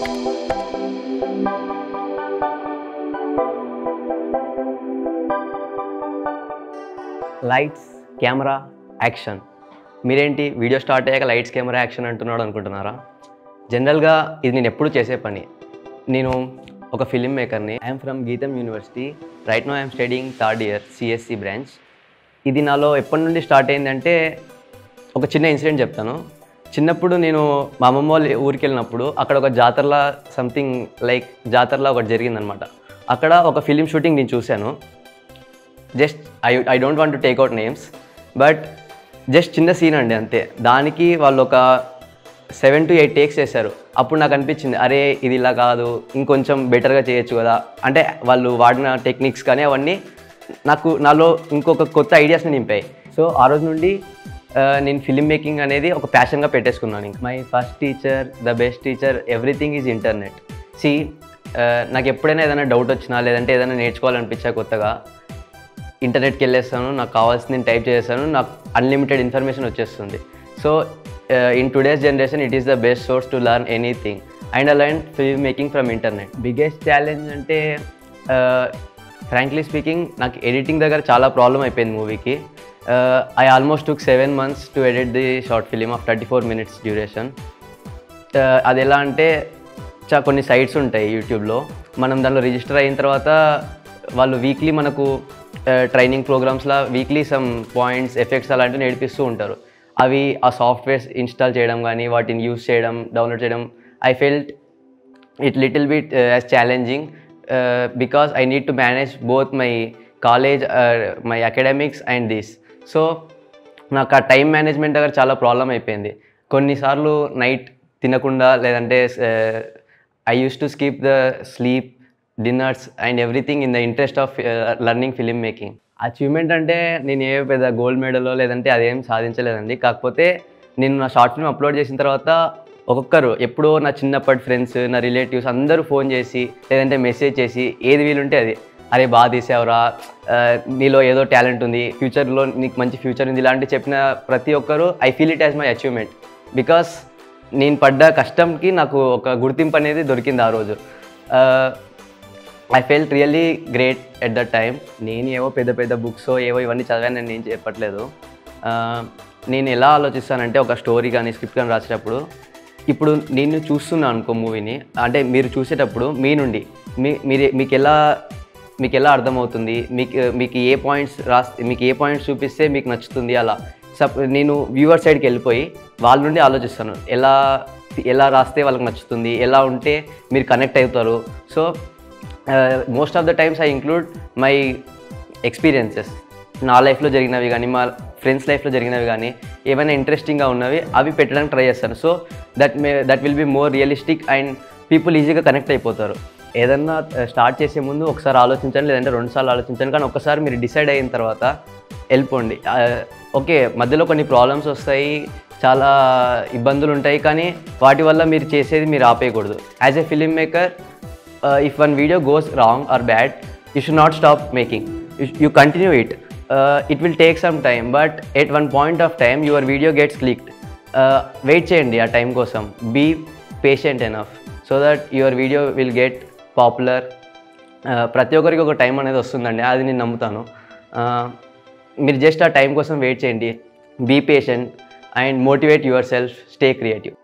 lights camera action మీరేంటి video start అయ్యాక lights camera action అంటున్నాడు అనుకుంటున్నారా జనరల్గా ఇది నేను ఎప్పుడు చేసే పని నేను ఒక ఫిలిం మేకర్ని I'm from Gitam university right now I'm studying third year CSC branch ఇది నాలో ఎప్పటి నుండి స్టార్ట్ అయిందంటే ఒక చిన్న ఇన్సిడెంట్ చెప్తాను చిన్నప్పుడు నేను మా అమ్మమ్మ వాళ్ళ ఊరికి వెళ్ళినప్పుడు అక్కడ ఒక జాతరలా సంథింగ్ లైక్ జాతరలా ఒకటి జరిగిందనమాట అక్కడ ఒక ఫిలిం షూటింగ్ నేను చూశాను just I I don't want to take out names but just చిన్న సీన్ అండి అంతే దానికి వాళ్ళు ఒక సెవెన్ టు ఎయిట్ టేక్స్ చేశారు అప్పుడు నాకు అనిపించింది అరే ఇది ఇలా కాదు ఇంకొంచెం బెటర్గా చేయొచ్చు కదా అంటే వాళ్ళు వాడిన టెక్నిక్స్ కానీ అవన్నీ నాకు నాలో ఇంకొక కొత్త ఐడియాస్ని నింపాయి సో ఆ రోజు నుండి ఆ, నేను ఫిలిం మేకింగ్ అనేది ఒక ప్యాషన్గా పెట్టేసుకున్నాను ఇంక my first teacher the best teacher everything is internet సి నాకు ఎప్పుడైనా ఏదైనా డౌట్ వచ్చినా లేదంటే ఏదైనా నేర్చుకోవాలనిపించా కొత్తగా ఇంటర్నెట్కి వెళ్ళేస్తాను నాకు కావాల్సింది నేను టైప్ చేస్తాను నాకు అన్లిమిటెడ్ ఇన్ఫర్మేషన్ వచ్చేస్తుంది so in today's generation it is the best source to learn anything and I learn film making from internet biggest challenge అంటే ఫ్రాంక్లీ స్పీకింగ్ నాకు ఎడిటింగ్ దగ్గర చాలా ప్రాబ్లం అయిపోయింది మూవీకి I almost took seven months to edit the short film of thirty four minutes duration అది ఎలా అంటే చా కొన్ని సైట్స్ ఉంటాయి యూట్యూబ్లో మనం దానిలో రిజిస్టర్ అయిన తర్వాత వాళ్ళు వీక్లీ మనకు ట్రైనింగ్ ప్రోగ్రామ్స్లా వీక్లీ సమ్ పాయింట్స్ ఎఫెక్ట్స్ అలాంటివి నేర్పిస్తూ ఉంటారు అవి ఆ సాఫ్ట్వేర్స్ ఇన్స్టాల్ చేయడం కానీ వాటిని యూస్ చేయడం డౌన్లోడ్ చేయడం I felt it little bit as challenging because I need to manage both my college my academics and this so నాకు ఆ టైం మేనేజ్మెంట్ దగ్గర చాలా ప్రాబ్లం అయిపోయింది కొన్నిసార్లు నైట్ తినకుండా లేదంటే I use to skip the sleep dinners and everything in the interest of learning film making achievement అంటే నేను ఏ పెద్ద గోల్డ్ మెడలో లేదంటే అదేం సాధించలేదండి కాకపోతే నేను నా షార్ట్ ఫిల్మ్ అప్లోడ్ చేసిన తర్వాత ఒక్కొక్కరు ఎప్పుడో నా చిన్నప్పటి ఫ్రెండ్స్ నా రిలేటివ్స్ అందరూ ఫోన్ చేసి లేదంటే మెసేజ్ చేసి ఏది వీలుంటే అది అరే బాగా తీసావురా ఆ, నీలో ఏదో టాలెంట్ ఉంది ఫ్యూచర్లో నీకు మంచి ఫ్యూచర్ ఉంది ఇలాంటి చెప్పిన ప్రతి ఒక్కరు I feel it as my achievement because నేను పడ్డ కష్టంకి నాకు ఒక గుర్తింపు అనేది దొరికింది ఆ రోజు I felt really great at the time నేను ఏవో పెద్ద పెద్ద బుక్స్ ఏవో ఇవన్నీ చదివాను నేను ఏం చెప్పట్లేదు ఆ, నేను ఎలా ఆలోచిస్తానంటే ఒక స్టోరీ కానీ స్క్రిప్ట్ కానీ రాసేటప్పుడు ఇప్పుడు నేను చూస్తున్నాను అనుకో మూవీని అంటే మీరు చూసేటప్పుడు మీ నుండి మీ మీరు మీకు ఎలా మీకు ఎలా అర్థమవుతుంది మీకు మీకు ఏ పాయింట్స్ రాస్తే మీకు ఏ పాయింట్స్ చూపిస్తే మీకు నచ్చుతుంది అలా సప్ నేను వ్యూవర్ సైడ్కి వెళ్ళిపోయి వాళ్ళ నుండి ఆలోచిస్తాను ఎలా ఎలా రాస్తే వాళ్ళకి నచ్చుతుంది ఎలా ఉంటే మీరు కనెక్ట్ అవుతారు so most of the times I include my experiences నా లైఫ్లో జరిగినవి కానీ మా ఫ్రెండ్స్ లైఫ్లో జరిగినవి కానీ ఏమైనా ఇంట్రెస్టింగ్గా ఉన్నవి అవి పెట్టడానికి ట్రై చేస్తాను so that may that will be more realistic and people ఈజీగా కనెక్ట్ అయిపోతారు ఏదన్నా స్టార్ట్ చేసే ముందు ఒకసారి ఆలోచించండి లేదంటే రెండుసార్లు ఆలోచించండి కానీ ఒకసారి మీరు డిసైడ్ అయిన తర్వాత వెళ్ళిపోండి ఓకే మధ్యలో కొన్ని ప్రాబ్లమ్స్ వస్తాయి చాలా ఇబ్బందులు ఉంటాయి కానీ వాటి వల్ల మీరు చేసేది మీరు ఆపేయకూడదు as a film maker if one video goes wrong or bad you should not stop making you continue it it will take some time but at one point of time your video gets clicked wait చేయండి ఆ time కోసం be patient enough so that your video will get popular ప్రతి ఒక్కరికి ఒక time అనేది వస్తుందండి అది నేను నమ్ముతాను Uh, మీరు జస్ట్ ఆ టైం కోసం వెయిట్ చేయండి be patient and motivate yourself stay creative